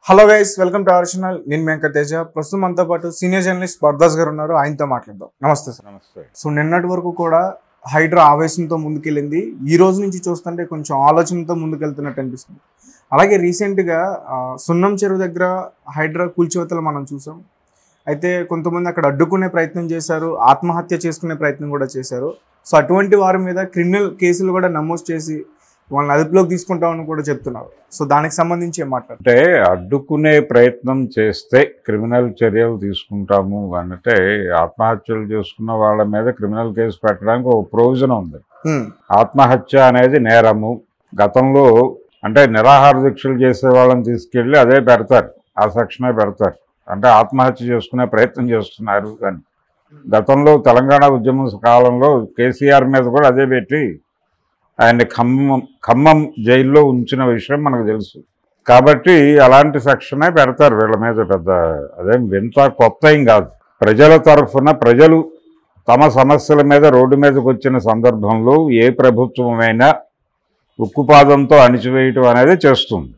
Hello guys welcome to our channel నేను వెంకట తేజ ప్రస్తుతం మనతో పాటు సీనియర్ జర్నలిస్ట్ బర్దాస్ గారు ఉన్నారు ఆయనతో మాట్లాడదాం నమస్తే సార్ నమస్తే సో నిన్నటి వరకు కూడా హైడ్రా ఆవేశంతో ముందుకెళ్ళింది ఈ రోజు నుంచి చూస్తుంటే కొంచెం ఆలోచనతో ముందుకెళ్తున్నట్టు అనిపిస్తుంది అలాగే రీసెంట్గా ఆ, సున్నం చెరువు దగ్గర హైడ్రా కూల్చివేతలు మనం చూసాం అయితే కొంతమంది అక్కడ అడ్డుకునే ప్రయత్నం చేశారు ఆత్మహత్య చేసుకునే ప్రయత్నం కూడా చేశారు సో అటువంటి వారి మీద క్రిమినల్ కేసులు కూడా నమోదు చేసి వాళ్ళని అదుపులోకి తీసుకుంటామని కూడా చెప్తున్నారు సో దానికి సంబంధించి ఏం మాట్లాడారు అంటే అడ్డుకునే ప్రయత్నం చేస్తే క్రిమినల్ చర్యలు తీసుకుంటాము అంటే ఆత్మహత్యలు చేసుకున్న వాళ్ళ మీద క్రిమినల్ కేసు పెట్టడానికి ఒక ప్రొవిజన్ ఉంది ఉమ్, ఆత్మహత్య అనేది నేరము గతంలో అంటే నిరాహార దీక్షలు చేసే వాళ్ళని తీసుకెళ్ళి అదే పెడతారు ఆ సెక్షనే పెడతారు అంటే ఆత్మహత్య చేసుకునే ప్రయత్నం చేస్తున్నారు అని గతంలో తెలంగాణ ఉద్యమం కాలంలో కేసీఆర్ మీద కూడా అదే పెట్టి ఆయన్ని ఖమ్మం ఖమ్మం జైల్లో ఉంచిన విషయం మనకు తెలుసు కాబట్టి అలాంటి సెక్షనే పెడతారు వీళ్ళ మీద పెద్ద అదేం వింత కొత్త ఏం కాదు ప్రజల తరఫున ప్రజలు తమ సమస్యల మీద రోడ్డు మీదకి వచ్చిన సందర్భంలో ఏ ప్రభుత్వమైనా ఉక్కుపాదంతో అణిచివేయటం అనేది చేస్తుంది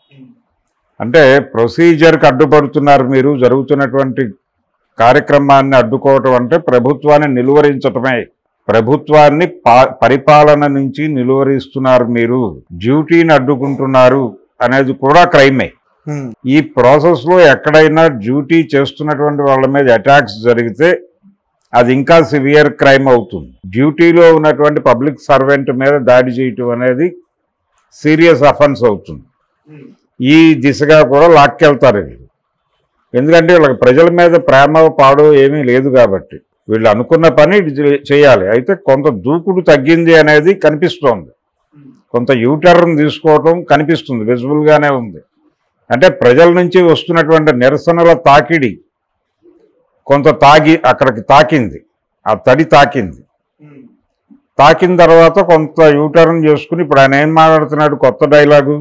అంటే ప్రొసీజర్కి అడ్డుపడుతున్నారు మీరు జరుగుతున్నటువంటి కార్యక్రమాన్ని అడ్డుకోవటం అంటే ప్రభుత్వాన్ని నిలువరించటమే ప్రభుత్వాన్ని పా- పరిపాలన నుంచి నిలువరిస్తున్నారు మీరు డ్యూటీని అడ్డుకుంటున్నారు అనేది కూడా క్రైమే ఉమ్, ఈ ప్రాసెస్లో ఎక్కడైనా డ్యూటీ చేస్తున్నటువంటి వాళ్ళ మీద అటాక్స్ జరిగితే అది ఇంకా సివియర్ క్రైమ్ అవుతుంది డ్యూటీలో ఉన్నటువంటి పబ్లిక్ సర్వెంట్ మీద దాడి చేయటం అనేది సీరియస్ అఫెన్స్ అవుతుంది ఈ దిశగా కూడా లాక్కెళ్తారు వీళ్ళు ఎందుకంటే వీళ్ళకి ప్రజల మీద ప్రేమ పాడు ఏమీ లేదు కాబట్టి వీళ్ళు అనుకున్న పని చే- చేయాలి అయితే కొంత దూకుడు తగ్గింది అనేది కనిపిస్తోంది కొంత యూటర్న్ తీసుకోవటం కనిపిస్తుంది విజిబుల్గానే ఉంది అంటే ప్రజల నుంచి వస్తున్నటువంటి నిరసనల తాకిడి కొంత తాగి అక్కడికి తాకింది ఆ తడి తాకింది తాకిన తర్వాత కొంత యూటర్న్ చేసుకుని ఇప్పుడు ఆయన ఏం మాట్లాడుతున్నాడు కొత్త డైలాగు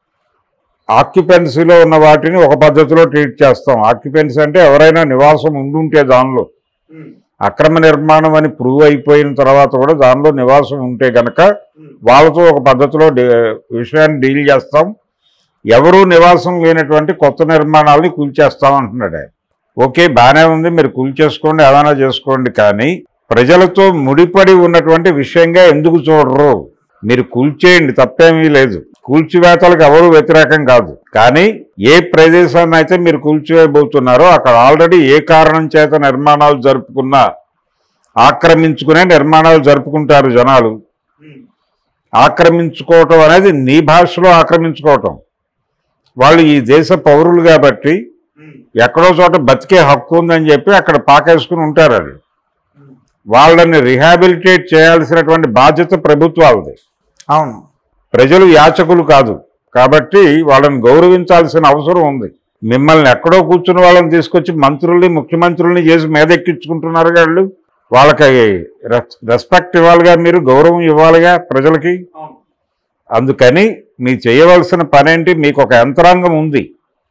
ఆక్యుపెన్సీలో ఉన్న వాటిని ఒక పద్ధతిలో ట్రీట్ చేస్తాం ఆక్యుపెన్సీ అంటే ఎవరైనా నివాసం ఉండుంటే దానిలో అక్రమ నిర్మాణం అని ప్రూవ్ అయిపోయిన తర్వాత కూడా దానిలో నివాసం ఉంటే గనక వాళ్ళతో ఒక పద్ధతిలో డి- విషయాన్ని డీల్ చేస్తాం ఎవరూ నివాసం లేనటువంటి కొత్త నిర్మాణాలని కూల్చేస్తాం అంటున్నాడు ఆయన ఓకే బాగానే ఉంది మీరు కూల్చేసుకోండి ఏదైనా చేసుకోండి కానీ ప్రజలతో ముడిపడి ఉన్నటువంటి విషయంగా ఎందుకు చూడరు మీరు కూల్చేయండి తప్పేమీ లేదు కూల్చివేతలకు ఎవరు వ్యతిరేకం కాదు కానీ ఏ ప్రదేశాన్ని అయితే మీరు కూల్చివేయబోతున్నారో అక్కడ ఆల్రెడీ ఏ కారణం చేత నిర్మాణాలు జరుపుకున్నా ఆక్రమించుకునే నిర్మాణాలు జరుపుకుంటారు జనాలు ఆక్రమించుకోవటం అనేది నీ భాషలో ఆక్రమించుకోవటం వాళ్ళు ఈ దేశ పౌరులు కాబట్టి ఎక్కడో చోట బతికే హక్కు ఉందని చెప్పి అక్కడ పాకేసుకుని ఉంటారు అది వాళ్ళని రిహాబిలిటేట్ చేయాల్సినటువంటి బాధ్యత ప్రభుత్వాలది అవును ప్రజలు యాచకులు కాదు కాబట్టి వాళ్ళని గౌరవించాల్సిన అవసరం ఉంది మిమ్మల్ని ఎక్కడో కూర్చున్న వాళ్ళని తీసుకొచ్చి మంత్రుల్ని ముఖ్యమంత్రుల్ని చేసి మీదెక్కించుకుంటున్నారు వాళ్ళు వాళ్ళకి రెస్- రెస్పెక్ట్ ఇవ్వాలిగా మీరు గౌరవం ఇవ్వాలిగా ప్రజలకి అందుకని మీ చేయవలసిన పనేంటి మీకు ఒక యంత్రాంగం ఉంది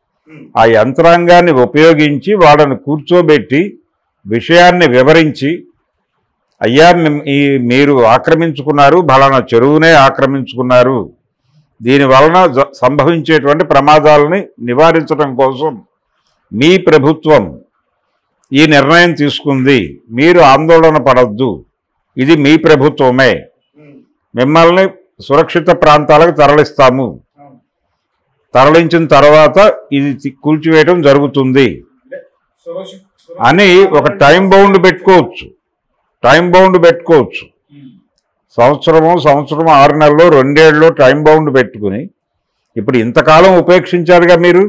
ఆ యంత్రాంగాన్ని ఉపయోగించి వాళ్ళని కూర్చోబెట్టి విషయాన్ని వివరించి అయ్యా మిమ్- ఈ మీరు ఆక్రమించుకున్నారు బలానా చెరువునే ఆక్రమించుకున్నారు దీని వలన జ- సంభవించేటువంటి ప్రమాదాలని నివారించడం కోసం మీ ప్రభుత్వం ఈ నిర్ణయం తీసుకుంది మీరు ఆందోళన పడద్దు ఇది మీ ప్రభుత్వమే మిమ్మల్ని సురక్షిత ప్రాంతాలకు తరలిస్తాము తరలించిన తర్వాత ఇది తి- కూల్చివేయడం జరుగుతుంది అని ఒక టైం బౌండ్ పెట్టుకోవచ్చు టైం బౌండ్ పెట్టుకోవచ్చు సంవత్సరము సంవత్సరం ఆరు నెలలు రెండేళ్ళు టైం బౌండ్ పెట్టుకుని ఇప్పుడు ఇంతకాలం ఉపేక్షించారుగా మీరు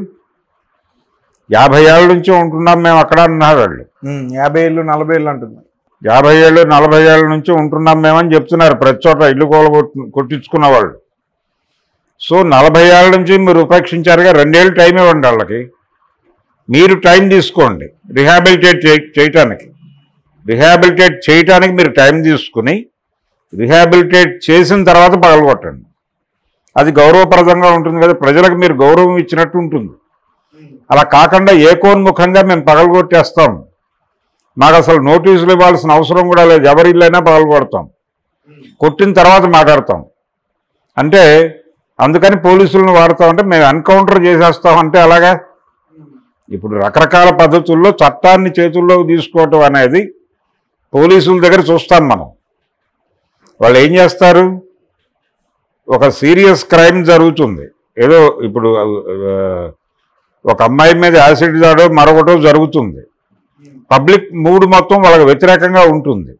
యాభై ఏళ్ళ నుంచి ఉంటున్నాం మేము అక్కడ అన్నారు వాళ్ళు ఉమ్, యాభై ఏళ్ళు నలభై ఏళ్ళు అంటున్నారు యాభై ఏళ్ళు నలభై ఏళ్ళ నుంచి ఉంటున్నాం మేమని చెప్తున్నారు ప్రతి చోట ఇల్లు కోల కొట్టించుకున్న వాళ్ళు సో నలభై ఏళ్ళ నుంచి మీరు ఉపేక్షించారుగా రెండేళ్ళు టైం ఇవ్వండి వాళ్ళకి మీరు టైం తీసుకోండి రిహాబిలిటేట్ చే- చేయటానికి రిహాబిలిటేట్ చేయటానికి మీరు టైం తీసుకుని రిహాబిలిటేట్ చేసిన తర్వాత పగలగొట్టండి అది గౌరవప్రదంగా ఉంటుంది కదా ప్రజలకు మీరు గౌరవం ఇచ్చినట్టు ఉంటుంది అలా కాకుండా ఏకోన్ముఖంగా మేము పగలగొట్టేస్తాం మాకు అసలు నోటీసులు ఇవ్వాల్సిన అవసరం కూడా లేదు ఎవరి ఇల్లైనా పగలగొడతాం కొట్టిన తర్వాత మాట్లాడతాం అంటే అందుకని పోలీసులను వాడతామంటే మేము ఎన్కౌంటర్ చేసేస్తాం అంటే అలాగా ఇప్పుడు రకరకాల పద్ధతుల్లో చట్టాన్ని చేతుల్లోకి తీసుకోవటం అనేది పోలీసుల దగ్గర చూస్తాం మనం వాళ్ళు ఏం చేస్తారు ఒక సీరియస్ క్రైమ్ జరుగుతుంది ఏదో ఇప్పుడు ఆ, ఒక అమ్మాయి మీద యాసిడ్ దాడో మరొకటో జరుగుతుంది పబ్లిక్ మూడు మొత్తం వాళ్ళకి వ్యతిరేకంగా ఉంటుంది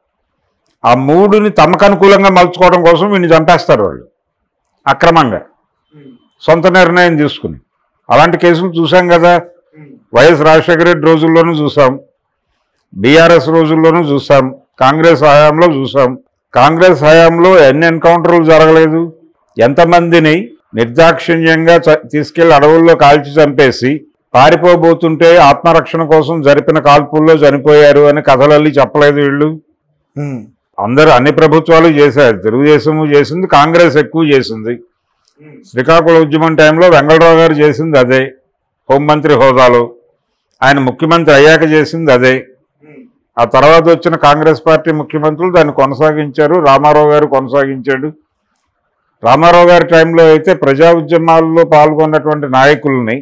ఆ మూడుని తమకు అనుకూలంగా మలుచుకోవడం కోసం వీడిని చంపేస్తారు వాళ్ళు అక్రమంగా సొంత నిర్ణయం తీసుకుని అలాంటి కేసులు చూసాం కదా వైఎస్ రాజశేఖర రెడ్డి రోజుల్లోనూ చూసాం బీఆర్ఎస్ రోజుల్లోనూ చూసాం కాంగ్రెస్ హయాంలో చూసాం కాంగ్రెస్ హయాంలో ఎన్ని ఎన్కౌంటర్లు జరగలేదు ఎంతమందిని నిర్దాక్షిణ్యంగా చ- తీసుకెళ్లి అడవుల్లో కాల్చి చంపేసి పారిపోబోతుంటే ఆత్మరక్షణ కోసం జరిపిన కాల్పుల్లో చనిపోయారు అని కథలల్లి చెప్పలేదు వీళ్ళు అందరూ అన్ని ప్రభుత్వాలు చేశారు తెలుగుదేశము చేసింది కాంగ్రెస్ ఎక్కువ చేసింది శ్రీకాకుళం ఉద్యమం టైంలో వెంగళరావు గారు చేసింది అదే హోంమంత్రి హోదాలో ఆయన ముఖ్యమంత్రి అయ్యాక చేసింది అదే ఆ తర్వాత వచ్చిన కాంగ్రెస్ పార్టీ ముఖ్యమంత్రులు దాన్ని కొనసాగించారు రామారావు గారు కొనసాగించాడు రామారావు గారి టైంలో అయితే ప్రజా ఉద్యమాల్లో పాల్గొన్నటువంటి నాయకుల్ని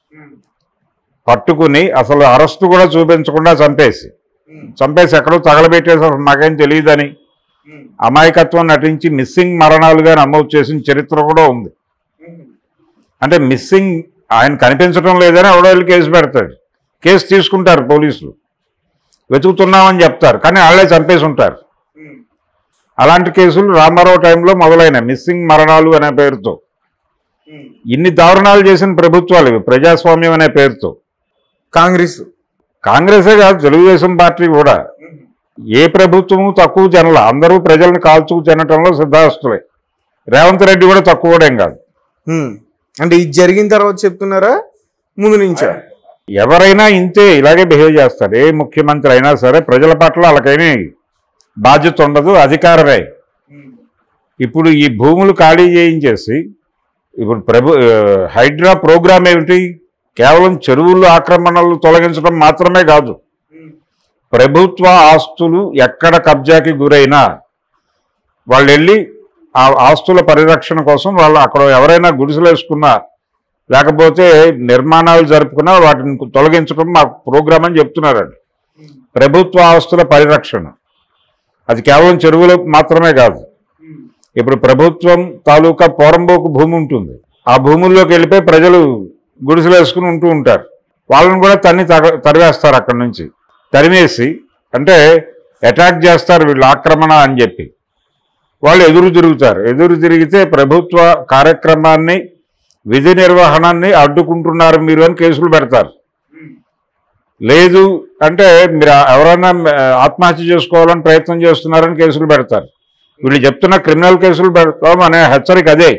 పట్టుకుని అసలు అరెస్టు కూడా చూపించకుండా చంపేసి చంపేసి ఎక్కడో తగలబెట్టేసి అసలు నాకేం తెలియదని అమాయకత్వం నటించి మిస్సింగ్ మరణాలుగా నమోదు చేసిన చరిత్ర కూడా ఉంది అంటే మిస్సింగ్ ఆయన కనిపించడం లేదని ఎవడో వెళ్ళి కేసు పెడతాడు కేసు తీసుకుంటారు పోలీసులు వెతుకుతున్నామని చెప్తారు కానీ వాళ్ళే చంపేసి ఉంటారు అలాంటి కేసులు రామారావు టైంలో మొదలైన మిస్సింగ్ మరణాలు అనే పేరుతో ఇన్ని దారుణాలు చేసిన ప్రభుత్వాలు ఇవి ప్రజాస్వామ్యం అనే పేరుతో కాంగ్రెస్ కాంగ్రెసే కాదు తెలుగుదేశం పార్టీ కూడా ఏ ప్రభుత్వము తక్కువ జనల అందరూ ప్రజల్ని కాల్చుకు తినటంలో సిద్ధాస్తులే రేవంత్ రెడ్డి కూడా తక్కువడేం కాదు ఉమ్. అంటే ఇది జరిగిన తర్వాత చెప్తున్నారా ముందు నుంచా ఎవరైనా ఇంతే ఇలాగే బిహేవ్ చేస్తారు ఏ ముఖ్యమంత్రి అయినా సరే ప్రజల పట్ల వాళ్ళకేమీ బాధ్యత ఉండదు అధికారమే ఇప్పుడు ఈ భూములు ఖాళీ చేయించేసి ఇప్పుడు ప్రభు ఆ, హైడ్రా ప్రోగ్రామ్ ఏమిటి కేవలం చెరువులు ఆక్రమణలు తొలగించడం మాత్రమే కాదు ప్రభుత్వ ఆస్తులు ఎక్కడ కబ్జాకి గురైనా వాళ్ళు వెళ్ళి ఆ ఆస్తుల పరిరక్షణ కోసం వాళ్ళు అక్కడ ఎవరైనా గుడిసెలు వేసుకున్నా లేకపోతే నిర్మాణాలు జరుపుకున్నా వాటిని తొలగించడం మా ప్రోగ్రామ్ అని చెప్తున్నారండి ప్రభుత్వ ఆస్తుల పరిరక్షణ అది కేవలం చెరువులు మాత్రమే కాదు ఇప్పుడు ప్రభుత్వం తాలూకా పోరంబోకు భూమి ఉంటుంది ఆ భూముల్లోకి వెళ్ళిపోయి ప్రజలు గుడిసెలు వేసుకుని ఉంటూ ఉంటారు వాళ్ళని కూడా తన్ని తగ తరివేస్తారు అక్కడి నుంచి తరిమేసి అంటే అటాక్ చేస్తారు వీళ్ళు ఆక్రమణ అని చెప్పి వాళ్ళు ఎదురు తిరుగుతారు ఎదురు తిరిగితే ప్రభుత్వ కార్యక్రమాన్ని విధి నిర్వహణాన్ని అడ్డుకుంటున్నారు మీరు అని కేసులు పెడతారు లేదు అంటే మీరు ఎవరైనా ఆ, ఆత్మహత్య చేసుకోవాలని ప్రయత్నం చేస్తున్నారని కేసులు పెడతారు వీళ్ళు చెప్తున్న క్రిమినల్ కేసులు పెడతాం అనే హెచ్చరిక అదే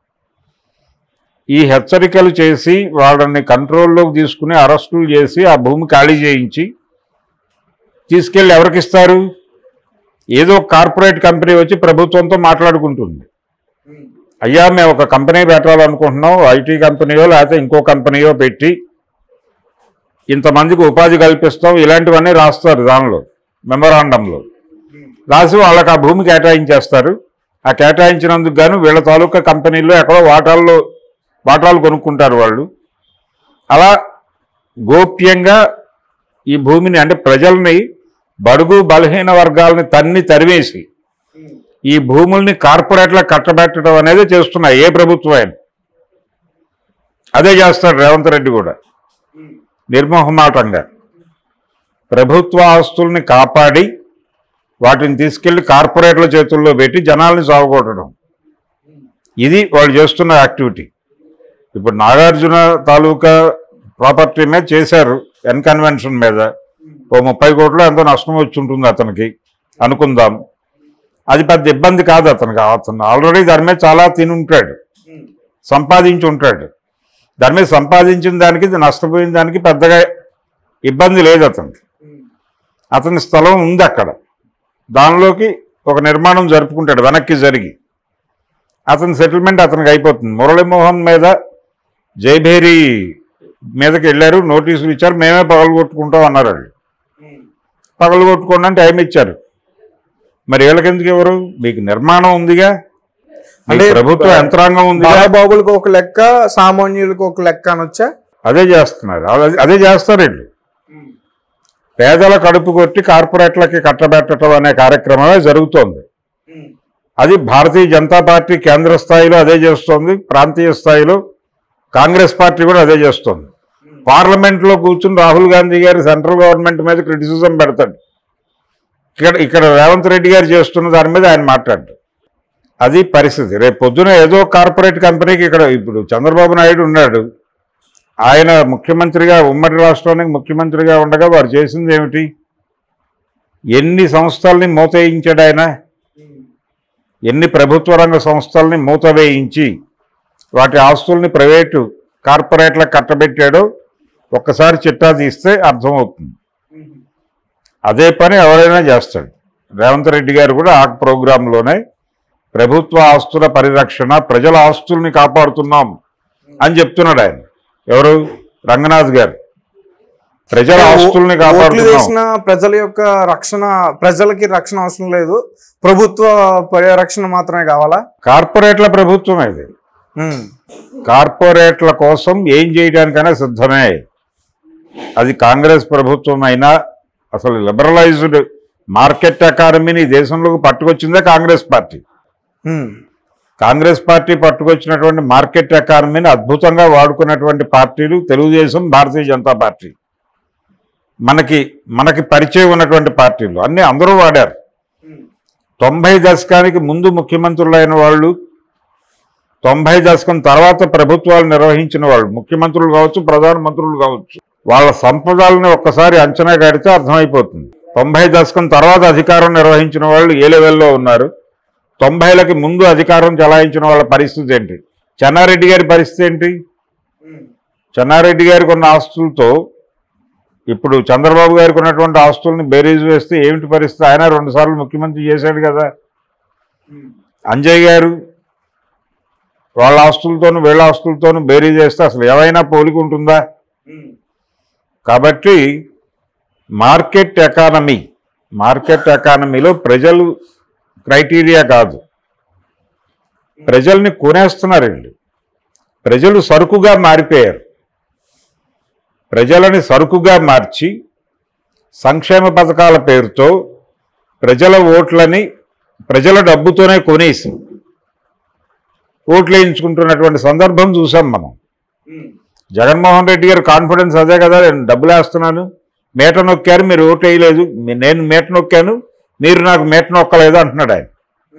ఈ హెచ్చరికలు చేసి వాళ్ళని కంట్రోల్లోకి తీసుకుని అరెస్టులు చేసి ఆ భూమి ఖాళీ చేయించి తీసుకెళ్ళి ఎవరికి ఇస్తారు ఏదో కార్పొరేట్ కంపెనీ వచ్చి ప్రభుత్వంతో మాట్లాడుకుంటుంది అయ్యా మేము ఒక కంపెనీ పెట్టాలనుకుంటున్నాం ఐటీ కంపెనీయో లేకపోతే ఇంకో కంపెనీయో పెట్టి ఇంతమందికి ఉపాధి కల్పిస్తాం ఇలాంటివన్నీ రాస్తారు దానిలో మెమరాండంలో రాసి వాళ్ళకి ఆ భూమి కేటాయించేస్తారు ఆ కేటాయించినందుకు గాను వీళ్ళ తాలూకా కంపెనీల్లో ఎక్కడో వాటాల్లో వాటాలు కొనుక్కుంటారు వాళ్ళు అలా గోప్యంగా ఈ భూమిని అంటే ప్రజల్ని బడుగు బలహీన వర్గాలని తన్ని తరివేసి ఈ భూముల్ని కార్పొరేట్లకు కట్టబెట్టడం అనేది చేస్తున్నాయి ఏ ప్రభుత్వం అయినా అదే చేస్తాడు రేవంత్ రెడ్డి కూడా నిర్మోహమాటంగా ప్రభుత్వ ఆస్తుల్ని కాపాడి వాటిని తీసుకెళ్లి కార్పొరేట్ల చేతుల్లో పెట్టి జనాల్ని సాగుకొట్టడం ఇది వాళ్ళు చేస్తున్న యాక్టివిటీ ఇప్పుడు నాగార్జున తాలూకా ప్రాపర్టీ మీద చేశారు ఎన్ కన్వెన్షన్ మీద ఓ ముప్పై కోట్లు ఎంతో నష్టం వచ్చి ఉంటుంది అతనికి అనుకుందాం అది పెద్ద ఇబ్బంది కాదు అతనికి అతను ఆల్రెడీ దాని మీద చాలా తిని ఉంటాడు సంపాదించి ఉంటాడు దాని మీద సంపాదించిన దానికి నష్టపోయిన దానికి పెద్దగా ఇబ్బంది లేదు అతనికి అతని స్థలం ఉంది అక్కడ దానిలోకి ఒక నిర్మాణం జరుపుకుంటాడు వెనక్కి జరిగి అతని సెటిల్మెంట్ అతనికి అయిపోతుంది మురళీమోహన్ మీద జైభేరి మీదకి వెళ్ళారు నోటీసులు ఇచ్చారు మేమే పగలగొట్టుకుంటాం అన్నారు వాళ్ళు పగలగొట్టుకోండి అని టైం ఇచ్చారు మరి వీళ్ళకెందుకు ఎవరు మీకు నిర్మాణం ఉందిగా మీ అంటే ప్రభుత్వ యంత్రాంగం ఉంది బాలబాబులకు ఒక లెక్క సామాన్యులకు ఒక లెక్క అనొచ్చా అదే చేస్తున్నారు అదే- అదే చేస్తారు వీళ్ళు పేదల కడుపు కొట్టి కార్పొరేట్లకి కట్టబెట్టడం అనే కార్యక్రమమే జరుగుతోంది అది భారతీయ జనతా పార్టీ కేంద్ర స్థాయిలో అదే చేస్తోంది ప్రాంతీయ స్థాయిలో కాంగ్రెస్ పార్టీ కూడా అదే చేస్తోంది పార్లమెంట్లో కూర్చుని రాహుల్ గాంధీ గారు సెంట్రల్ గవర్నమెంట్ మీద క్రిటిసిజం పెడతాడు ఇక్కడ ఇక్కడ రేవంత్ రెడ్డి గారు చేస్తున్న దాని మీద ఆయన మాట్లాడు అది పరిస్థితి రేపు పొద్దున ఏదో కార్పొరేట్ కంపెనీకి ఇక్కడ ఇప్పుడు చంద్రబాబు నాయుడు ఉన్నాడు ఆయన ముఖ్యమంత్రిగా ఉమ్మడి రాష్ట్రానికి ముఖ్యమంత్రిగా ఉండగా వారు చేసింది ఏమిటి ఎన్ని సంస్థల్ని మూతేయించాడు ఆయన ఎన్ని ప్రభుత్వ రంగ సంస్థల్ని మూతవేయించి వాటి ఆస్తుల్ని ప్రైవేటు కార్పొరేట్లకు కట్టబెట్టాడో ఒక్కసారి చిట్టా తీస్తే అర్థమవుతుంది అదే పని ఎవరైనా చేస్తాడు రేవంత్ రెడ్డి గారు కూడా ఆ ప్రోగ్రాంలోనే ప్రభుత్వ ఆస్తుల పరిరక్షణ ప్రజల ఆస్తుల్ని కాపాడుతున్నాం అని చెప్తున్నాడు ఆయన ఎవరు రంగనాథ్ గారు ప్రజల ఆస్తుల్ని ఓట్లు కాపాడుతున్నాం వేసిన ప్రజల యొక్క రక్షణ ప్రజలకి రక్షణ అవసరం లేదు ప్రభుత్వ పరిరక్షణ మాత్రమే కావాలా కార్పొరేట్ల ప్రభుత్వం ఇది ఉమ్. కార్పొరేట్ల కోసం ఏం చేయడానికైనా సిద్ధమే అది కాంగ్రెస్ ప్రభుత్వం అయినా అసలు లిబరలైజ్డ్ మార్కెట్ ఎకానమీని ఈ దేశంలోకి పట్టుకొచ్చిందే Congress party um. Congress party పట్టుకొచ్చినటువంటి మార్కెట్ ఎకానమీని అద్భుతంగా వాడుకున్నటువంటి పార్టీలు తెలుగుదేశం భారతీయ జనతా పార్టీ మనకి మనకి పరిచయం ఉన్నటువంటి పార్టీలు అన్ని అందరూ వాడారు తొంభై దశకానికి ముందు ముఖ్యమంత్రులైన వాళ్ళు తొంభై దశకం తర్వాత ప్రభుత్వాలు నిర్వహించిన వాళ్ళు ముఖ్యమంత్రులు కావచ్చు ప్రధానమంత్రులు కావచ్చు వాళ్ళ సంపదల్ని ఒక్కసారి అంచనా కడితే అర్థమైపోతుంది తొంభై దశకం తర్వాత అధికారం నిర్వహించిన వాళ్ళు ఏ లెవెల్లో ఉన్నారు తొంభైలకి ముందు అధికారం చలాయించిన వాళ్ళ పరిస్థితి ఏంటి చెన్నారెడ్డి గారి పరిస్థితి ఏంటి చెన్నారెడ్డి గారికి ఉన్న ఆస్తులతో ఇప్పుడు చంద్రబాబు గారికి ఉన్నటువంటి ఆస్తుల్ని బేరీజ్ వేస్తే ఏమిటి పరిస్థితి ఆయన రెండుసార్లు ముఖ్యమంత్రి చేశాడు కదా అంజయ్ గారు వాళ్ళ ఆస్తులతోనూ వీళ్ళ ఆస్తులతోనూ బేరీ చేస్తే అసలు ఏమైనా పోలిక ఉంటుందా కాబట్టి మార్కెట్ ఎకానమీ మార్కెట్ ఎకానమీలో ప్రజలు క్రైటీరియా కాదు ప్రజల్ని కొనేస్తున్నారు వీళ్ళు ప్రజలు సరుకుగా మారిపోయారు ప్రజలని సరుకుగా మార్చి సంక్షేమ పథకాల పేరుతో ప్రజల ఓట్లని ప్రజల డబ్బుతోనే కొనేసి ఓట్లు వేయించుకుంటున్నటువంటి సందర్భం చూసాం మనం జగన్మోహన్ రెడ్డి గారు కాన్ఫిడెన్స్ అదే కదా నేను డబ్బులు వేస్తున్నాను మేట నొక్కారు మీరు ఓటు వేయలేదు మీ- నేను మేట నొక్కాను మీరు నాకు మేట నొక్కలేదు అంటున్నాడు ఆయన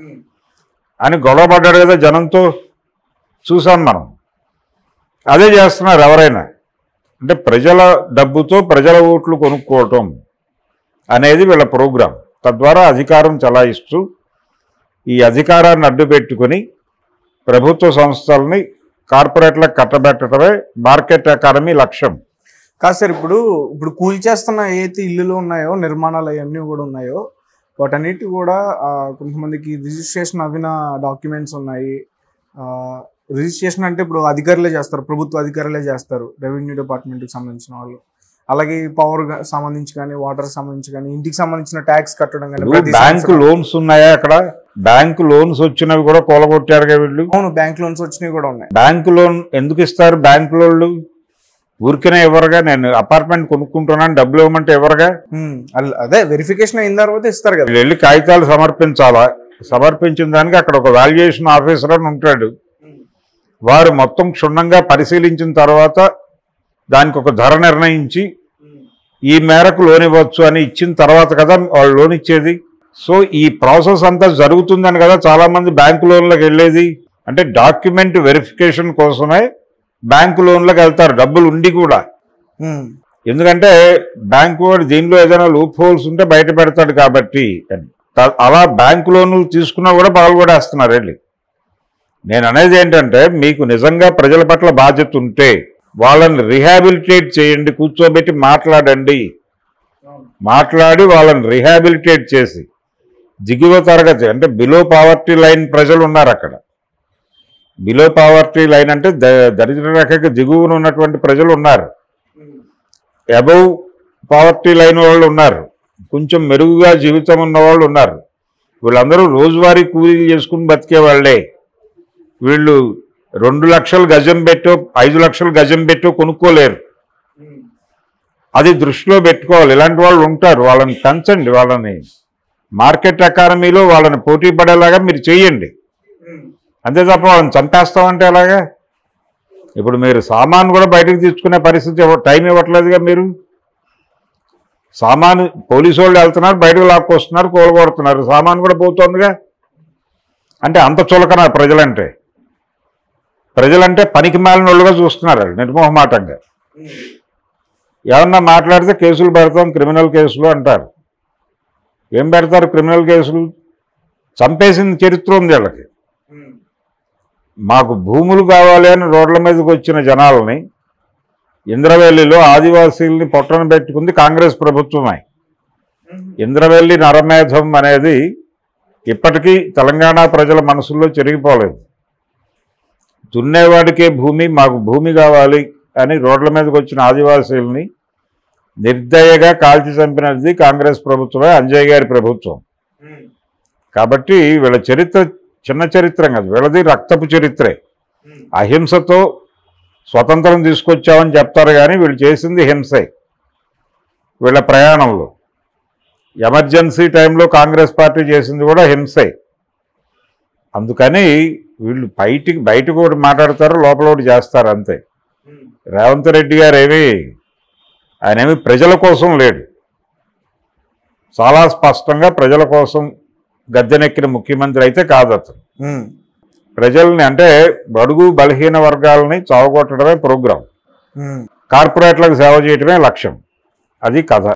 అని గొడవ పడ్డాడు కదా జనంతో చూసాం మనం అదే చేస్తున్నారు ఎవరైనా అంటే ప్రజల డబ్బుతో ప్రజల ఓట్లు కొనుక్కోవటం అనేది వీళ్ళ ప్రోగ్రాం తద్వారా అధికారం చలాయిస్తూ ఈ అధికారాన్ని అడ్డు పెట్టుకుని ప్రభుత్వ సంస్థల్ని కార్పొరేట్లకు కట్టబెట్టడమే మార్కెట్ ఎకానమీ లక్ష్యం కాదు సార్ ఇప్పుడు ఇప్పుడు కూల్చేస్తున్న ఏదైతే ఇల్లులు ఉన్నాయో నిర్మాణాలు అవన్నీ కూడా ఉన్నాయో వాటన్నిటి కూడా ఆ, కొంతమందికి రిజిస్ట్రేషన్ అవిన డాక్యుమెంట్స్ ఉన్నాయి ఆ, రిజిస్ట్రేషన్ అంటే ఇప్పుడు అధికారులే చేస్తారు ప్రభుత్వ అధికారులే చేస్తారు రెవెన్యూ డిపార్ట్మెంట్కి సంబంధించిన వాళ్ళు అలాగే పవర్ సంబంధించి కానీ వాటర్ సంబంధించి కానీ ఇంటికి సంబంధించిన ట్యాక్స్ కట్టడం కానీ ప్రతి బ్యాంకు సంవత్సరం- లోన్స్ ఉన్నాయా అక్కడ బ్యాంకు లోన్స్ వచ్చినవి కూడా కూలగొట్టారుగా వీళ్ళు అవును బ్యాంక్ లోన్స్ వచ్చినవి కూడా ఉన్నాయి బ్యాంకు లోన్ ఎందుకు ఇస్తారు బ్యాంకు లోన్లు ఊరికనే ఇవ్వరుగా నేను అపార్ట్మెంట్ కొనుక్కుంటున్నాను డబ్బులు ఇవ్వమంటే ఇవ్వరుగా ఉమ్, అల్- అదే వెరిఫికేషన్ అయిన తర్వాత ఇస్తారు కదా వీళ్ళు వెళ్ళి కాగితాలు సమర్పించాలా సమర్పించిన దానికి అక్కడ ఒక వాల్యుయేషన్ ఆఫీసర్ అని ఉంటాడు వారు మొత్తం క్షుణ్ణంగా పరిశీలించిన తర్వాత దానికి ఒక ధర నిర్ణయించి ఈ మేరకు లోన్ ఇవ్వచ్చు అని ఇచ్చిన తర్వాత కదా వాళ్ళు లోన్ ఇచ్చేది సో ఈ ప్రాసెస్ అంతా జరుగుతుందని కదా చాలా మంది బ్యాంకు లోన్లకు వెళ్ళేది అంటే డాక్యుమెంట్ వెరిఫికేషన్ కోసమే బ్యాంకు లోన్లకు వెళ్తారు డబ్బులు ఉండి కూడా ఉమ్, ఎందుకంటే బ్యాంకు వాడు దీనిలో ఏదైనా లూప్ హోల్స్ ఉంటే బయట పెడతాడు కాబట్టి అని త- అలా బ్యాంకు లోన్లు తీసుకున్నా కూడా పాల్గొడేస్తున్నారు వెళ్ళి నేను అనేది ఏంటంటే మీకు నిజంగా ప్రజల పట్ల బాధ్యత ఉంటే వాళ్ళని రిహాబిలిటేట్ చేయండి కూర్చోబెట్టి మాట్లాడండి మాట్లాడి వాళ్ళని రిహాబిలిటేట్ చేసి దిగువ తరగతి అంటే బిలో పావర్టీ లైన్ ప్రజలు ఉన్నారు అక్కడ బిలో పావర్టీ లైన్ అంటే ద- దరిద్ర రేఖకి దిగువన ఉన్నటువంటి ప్రజలు ఉన్నారు అబౌవ్ పావర్టీ లైన్ వాళ్ళు ఉన్నారు కొంచెం మెరుగుగా జీవితం ఉన్న వాళ్ళు ఉన్నారు వీళ్ళందరూ రోజువారీ కూలీలు చేసుకుని బతికే వాళ్ళే వీళ్ళు రెండు లక్షలు గజం పెట్టో ఐదు లక్షలు గజం పెట్టో కొనుక్కోలేరు అది దృష్టిలో పెట్టుకోవాలి ఇలాంటి వాళ్ళు ఉంటారు వాళ్ళని పెంచండి వాళ్ళని మార్కెట్ ఎకానమీలో వాళ్ళని పోటీ పడేలాగా మీరు చేయండి అంతే తప్ప వాళ్ళని చంపేస్తామంటే ఎలాగా ఇప్పుడు మీరు సామాను కూడా బయటకు తీసుకునే పరిస్థితి ఇవ్వ- టైం ఇవ్వట్లేదుగా మీరు సామాను పోలీసు వాళ్ళు వెళ్తున్నారు బయటకు లాక్కొస్తున్నారు కూలగొడుతున్నారు సామాను కూడా పోతోందిగా అంటే అంత చులకన ప్రజలంటే ప్రజలంటే పనికి మాలిన వాళ్ళుగా చూస్తున్నారు వాళ్ళు నిర్మోహమాటంగా ఏమన్నా మాట్లాడితే కేసులు పెడతాం క్రిమినల్ కేసులు అంటారు ఏం పెడతారు క్రిమినల్ కేసులు చంపేసిన చరిత్ర ఉంది వీళ్ళకి మాకు భూములు కావాలి అని రోడ్ల మీదకి వచ్చిన జనాలని ఇంద్రవెల్లిలో ఆదివాసీల్ని పొట్టన పెట్టుకుంది కాంగ్రెస్ ప్రభుత్వమే ఇంద్రవెల్లి నరమేధం అనేది ఇప్పటికీ తెలంగాణ ప్రజల మనసుల్లో చెరిగిపోలేదు దున్నేవాడికే భూమి మాకు భూమి కావాలి అని రోడ్ల మీదకి వచ్చిన ఆదివాసీల్ని నిర్దయగా కాల్చి చంపినది కాంగ్రెస్ ప్రభుత్వమే అంజయ్ గారి ప్రభుత్వం కాబట్టి వీళ్ళ చరిత్ర చిన్న చరిత్ర కాదు వీళ్ళది రక్తపు చరిత్రే అహింసతో స్వతంత్రం తీసుకొచ్చామని చెప్తారు కానీ వీళ్ళు చేసింది హింసే వీళ్ళ ప్రయాణంలో ఎమర్జెన్సీ టైంలో కాంగ్రెస్ పార్టీ చేసింది కూడా హింసే అందుకని వీళ్ళు బయటికి బయటకు ఒకటి మాట్లాడతారు లోపల ఒకటి చేస్తారు అంతే రేవంత్ రెడ్డి గారు ఏమి ఆయన ఏమి ప్రజల కోసం లేడు చాలా స్పష్టంగా ప్రజల కోసం గద్దెనెక్కిన ముఖ్యమంత్రి అయితే కాదు అతను ప్రజల్ని అంటే బడుగు బలహీన వర్గాలని చావగొట్టడమే ప్రోగ్రాం కార్పొరేట్లకు సేవ చేయటమే లక్ష్యం అది కథ